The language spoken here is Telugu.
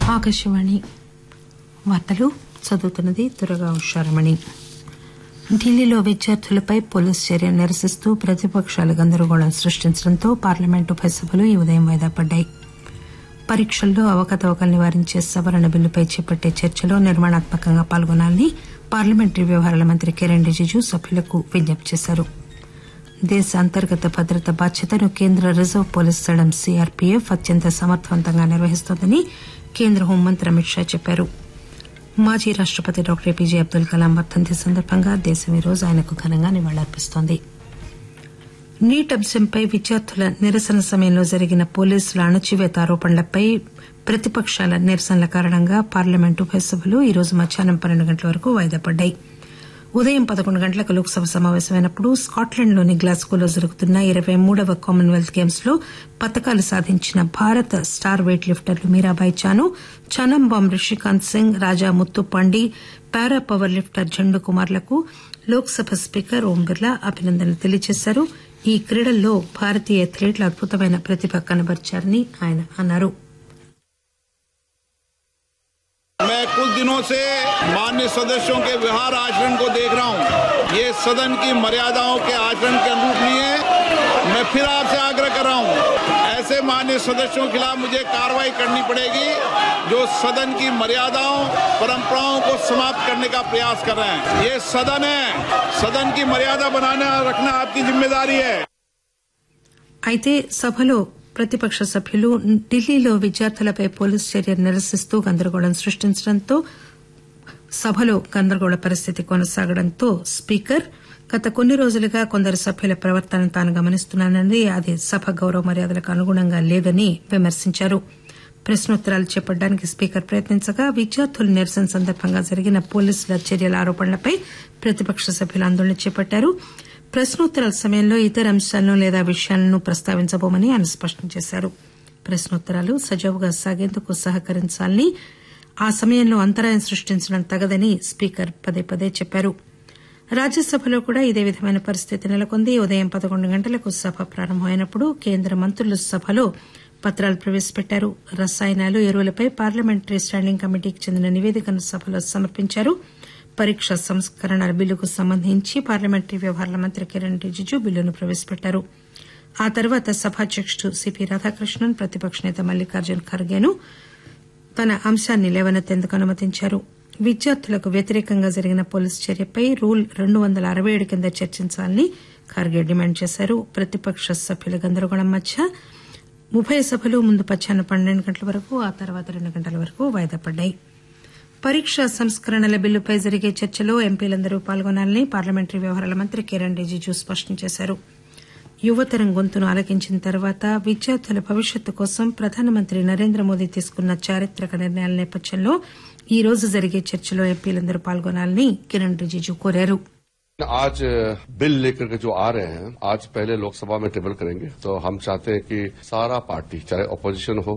ఆకాశవాణి వార్తలు చదువుతున్నది దురగా ఉషారమణి ఢిల్లీలో విద్యార్థులపై పోలీసు చర్య నిరసిస్తూ ప్రతిపకాలు గందరగోళం సృష్టించడంతో పార్లమెంటు ఉభయ సభలు ఈ ఉదయం వాయిదా పడ్డాయి పరీక్షల్లో అవకతవకలు నివారించే సవరణ బిల్లుపై చేపట్టే చర్చలో నిర్మాణాత్మకంగా పాల్గొనాలని పార్లమెంటరీ వ్యవహారాల మంత్రి కిరణ్ రిజిజు సభ్యులకు విజ్ఞప్తి చేశారు దేశ అంతర్గత భద్రత బాధ్యతను కేంద్ర రిజర్వ్ పోలీస్ దళం సీఆర్పీఎఫ్ అత్యంత సమర్థవంతంగా నిర్వహిస్తోందని కేంద్ర హోంమంత్రి అమిత్ షా చెప్పారు మాజీ రాష్టపతి డాక్టర్ ఏపీజే అబ్దుల్ కలాం వర్దంతి సందర్భంగా దేశం ఈరోజు ఆయనకు ఘనంగా నివాళులర్పిస్తోంది నీట్ అంశంపై విద్యార్థుల నిరసన సమయంలో జరిగిన పోలీసుల అణచివేత ఆరోపణలపై ప్రతిపకాల నిరసనల కారణంగా పార్లమెంటు ఉభయ సభలు ఈరోజు మధ్యాహ్నం పన్నెండు గంటల వరకు వాయిదా పడ్డాయి ఉదయం పదకొండు గంటలకు లోక్సభ సమావేశమైనప్పుడు స్కాట్లాండ్లోని గ్లాస్గోలో జరుగుతున్న ఇరవై మూడవ కామన్వెల్త్ గేమ్స్ లో పతకాలు సాధించిన భారత స్టార్ వెయిట్ లిఫ్టర్లు Mirabai Chanu Chanambam Rishikant Singh Raja Muthupandi para power lifter Jandu కుమార్లకు లోక్సభ స్పీకర్ ఓం బిర్లా అభినందనలు తెలియజేశారు ఈ క్రీడల్లో భారతీయ అథ్లెట్లు అద్భుతమైన ప్రతిభ కనబర్చారని ఆయన అన్నారు मैं कुछ दिनों से मान्य सदस्यों के व्यवहार आचरण को देख रहा हूं ये सदन की मर्यादाओं के आचरण के अनुरूप नहीं है मैं फिर आपसे आग्रह कर रहा हूं ऐसे मान्य सदस्यों के खिलाफ मुझे कार्रवाई करनी पड़ेगी जो सदन की मर्यादाओं परंपराओं को समाप्त करने का प्रयास कर रहे हैं ये सदन है सदन की मर्यादा बनाना रखना आपकी जिम्मेदारी है అయితే సభలో ప్రతిపక్ష సభ్యులు ఢిల్లీలో విద్యార్థులపై పోలీసు చర్య నిరసిస్తూ గందరగోళం సృష్టించడంతో సభలో గందరగోళ పరిస్థితి కొనసాగడంతో స్పీకర్ గత కొన్ని రోజులుగా కొందరు సభ్యుల ప్రవర్తనను తాను గమనిస్తున్నానని అది సభ గౌరవ మర్యాదలకు అనుగుణంగా లేదని విమర్శించారు ప్రశ్నోత్తరాలు చేపట్టడానికి స్పీకర్ ప్రయత్నించగా విద్యార్థుల నిరసన సందర్భంగా జరిగిన పోలీసుల చర్యల ఆరోపణలపై ప్రతిపక్ష సభ్యులు ఆందోళన చేపట్టారు ప్రశ్నోత్తరాల సమయంలో ఇతర అంశాలను లేదా విషయాలను ప్రస్తావించబోమని ఆయన స్పష్టం చేశారు ప్రశ్నోత్తరాలు సజావుగా సాగేందుకు సహకరించాలని ఆ సమయంలో అంతరాయం సృష్టించడం తగదని స్పీకర్ పదే పదే చెప్పారు రాజ్యసభలో కూడా ఇదే విధమైన పరిస్థితి నెలకొంది ఉదయం పదకొండు గంటలకు సభ ప్రారంభమైనప్పుడు కేంద్ర మంత్రులు సభలో పత్రాలు ప్రవేశపెట్టారు రసాయనాలు ఎరువులపై పార్లమెంటరీ స్టాండింగ్ కమిటీకి చెందిన నివేదికను సభలో సమర్పించారు పరీక్ష సంస్కరణల బిల్లుకు సంబంధించి పార్లమెంటరీ వ్యవహారాల మంత్రి కిరణ్ రిజిజు బిల్లును ప్రవేశపెట్టారు ఆ తర్వాత సభాధ్యకుడు సిపి రాధాకృష్ణన్ ప్రతిపక్ష నేత మల్లికార్జున్ ఖర్గేను తన అంశాన్ని లేవనెత్తేందుకు అనుమతించారు విద్యార్థులకు వ్యతిరేకంగా జరిగిన పోలీసు చర్యపై రూల్ రెండు వందల అరవై ఏడు కింద చర్చించాలని ఖర్గే డిమాండ్ చేశారు ప్రతిపక్ష సభ్యుల గందరగోళం మధ్య ఉభయ సభలు ముందు మధ్యాహ్నం పన్నెండు గంటల వరకు ఆ తర్వాత రెండు గంటల వరకు వాయిదా పడ్డాయి పరీక్ష సంస్కరణల బిల్లుపై జరిగే చర్చలో ఎంపీలందరూ పాల్గొనాలని పార్లమెంటరీ వ్యవహారాల మంత్రి కిరణ్ రిజిజు స్పష్టం చేశారు యువతరం గొంతును ఆలకించిన తర్వాత విద్యార్థుల భవిష్యత్తు కోసం ప్రధానమంత్రి నరేంద్ర మోదీ తీసుకున్న చారిత్రక నిర్ణయాల నేపథ్యంలో ఈ రోజు జరిగే చర్చలో ఎంపీలందరూ పాల్గొనాలని కిరణ్ రిజిజు కోరారు आज बिल लेकर के जो आ रहे हैं आज पहले लोकसभा में टेबल करेंगे तो हम चाहते हैं कि सारा पार्टी चाहे अपोजिशन हो